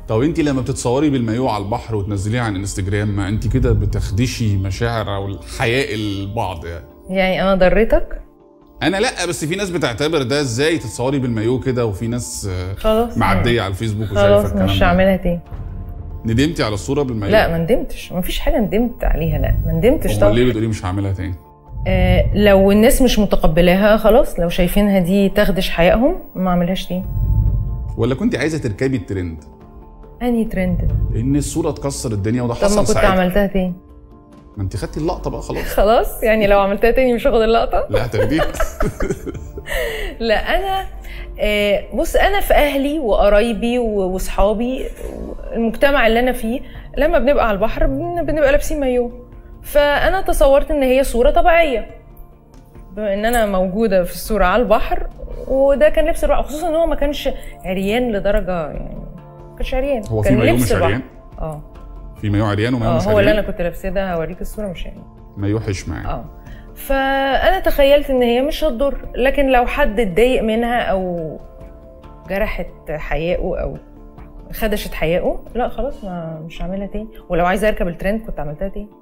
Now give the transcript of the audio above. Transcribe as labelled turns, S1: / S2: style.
S1: طب انت لما بتتصوري بالمايو على البحر وتنزليه على الانستجرام ما انت كده بتخدشي مشاعر او الحياء البعض يعني
S2: يعني انا ضريتك
S1: انا لا بس في ناس بتعتبر ده ازاي تتصوري بالمايو كده وفي ناس آه،
S2: خلاص
S1: معديه على الفيسبوك وشايفه
S2: خلاص
S1: الكلام
S2: مش
S1: ده
S2: هعملها تاني
S1: ندمتي على الصوره بالمايو
S2: لا ما ندمتش ما فيش حاجه ندمت عليها لا ما ندمتش
S1: امال
S2: طبعا
S1: ليه بتقولي مش هعملها تاني
S2: آه لو الناس مش متقبلاها خلاص لو شايفينها دي تخدش حيائهم ما اعملهاش تاني
S1: ولا كنت عايزه تركبي الترند
S2: انهي ترند ده؟
S1: ان الصوره تكسر الدنيا وده
S2: طب ما
S1: حصل
S2: كنت
S1: ساعتها
S2: عملتها تاني
S1: ما انت خدتي اللقطه بقى خلاص
S2: خلاص يعني لو عملتها تاني مش هاخد اللقطه
S1: لا هتاخديها
S2: لا انا آه، بص انا في اهلي وقرايبي و- واصحابي المجتمع اللي انا فيه لما بنبقى على البحر بن- بنبقى لابسين مايو فانا تصورت ان هي صوره طبيعيه بما ان انا موجوده في الصوره على البحر وده كان لبس البحر خصوصا ان هو ما كانش عريان لدرجه يعني ما كانش عريان
S1: هو في
S2: كان
S1: مايو
S2: لبس
S1: مش
S2: البحر.
S1: عريان
S2: اه
S1: في مايو عريان ومايو
S2: اه
S1: مش
S2: هو اللي انا
S1: عريان
S2: كنت لابساه ده هوريك الصوره مش عريان
S1: مايو حش معايا
S2: اه فانا تخيلت ان هي مش هتضر لكن لو حد اتضايق منها او جرحت حيائه او خدشت حيائه لا خلاص ما مش هعملها تاني ولو عايزه اركب الترند كنت عملتها تاني